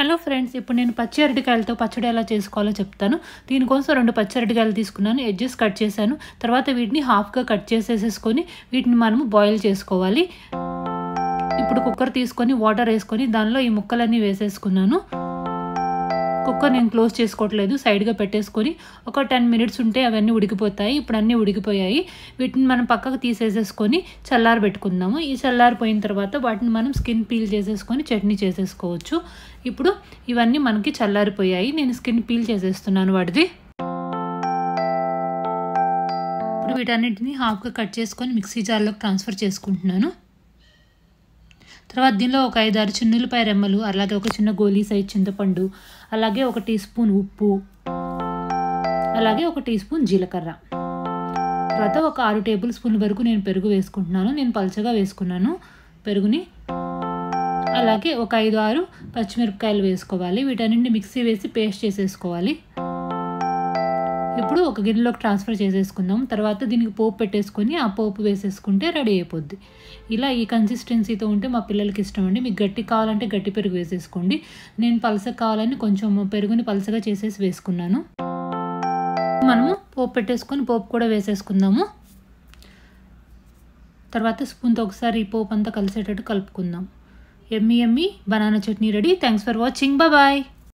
hello friends ఇప్పుడు నేను పచ్చి అరటికాయలతో పచ్చడి ఎలా చేసుకోవాలో చెప్తాను దీనికోసం రెండు పచ్చి అరటికాయలు తీసుకున్నాను ఎడ్జెస్ కట్ చేశాను తర్వాత వీటిని హాఫ్గా కట్ చేసేసేసుకొని వీటిని మనము బాయిల్ చేసుకోవాలి ఇప్పుడు కుక్కర్ తీసుకొని వాటర్ వేసుకొని దానిలో ఈ ముక్కలన్నీ వేసేసుకున్నాను కుక్కర్ నేను క్లోజ్ చేసుకోవట్లేదు సైడ్గా పెట్టేసుకొని ఒక టెన్ మినిట్స్ ఉంటే అవన్నీ ఉడికిపోతాయి ఇప్పుడు అన్నీ ఉడికిపోయాయి వీటిని మనం పక్కకు తీసేసేసుకొని చల్లారి పెట్టుకుందాము ఈ చల్లారిపోయిన తర్వాత వాటిని మనం స్కిన్ పీల్ చేసేసుకొని చట్నీ చేసేసుకోవచ్చు ఇప్పుడు ఇవన్నీ మనకి చల్లారిపోయాయి నేను స్కిన్ పీల్ చేసేస్తున్నాను వాటిది ఇప్పుడు వీటన్నిటిని హాఫ్గా కట్ చేసుకొని మిక్సీ జార్లోకి ట్రాన్స్ఫర్ చేసుకుంటున్నాను తర్వాత దీనిలో ఒక ఐదు ఆరు చిన్నులపై రెమ్మలు అలాగే ఒక చిన్న గోలీ సైజ్ చింతపండు అలాగే ఒక టీ స్పూన్ ఉప్పు అలాగే ఒక టీ స్పూన్ జీలకర్ర తర్వాత ఒక ఆరు టేబుల్ స్పూన్ వరకు నేను పెరుగు వేసుకుంటున్నాను నేను పల్చగా వేసుకున్నాను పెరుగుని అలాగే ఒక ఐదు ఆరు పచ్చిమిరపకాయలు వేసుకోవాలి వీటన్నింటిని మిక్సీ వేసి పేస్ట్ చేసేసుకోవాలి ఇప్పుడు ఒక గిన్నెలోకి ట్రాన్స్ఫర్ చేసేసుకుందాం తర్వాత దీనికి పోపు పెట్టేసుకొని ఆ పోపు వేసేసుకుంటే రెడీ అయిపోద్ది ఇలా ఈ కన్సిస్టెన్సీతో ఉంటే మా పిల్లలకి ఇష్టం అండి మీకు గట్టి కావాలంటే గట్టి పెరుగు వేసేసుకోండి నేను పలసగా కావాలని కొంచెం పెరుగుని పలసగా చేసేసి వేసుకున్నాను మనము పోపు పెట్టేసుకొని పోపు కూడా వేసేసుకుందాము తర్వాత స్పూన్తో ఒకసారి ఈ పోపు అంతా కలిసేటట్టు కలుపుకుందాం ఎమ్మి ఎమ్మి banana chutney ready thanks for watching bye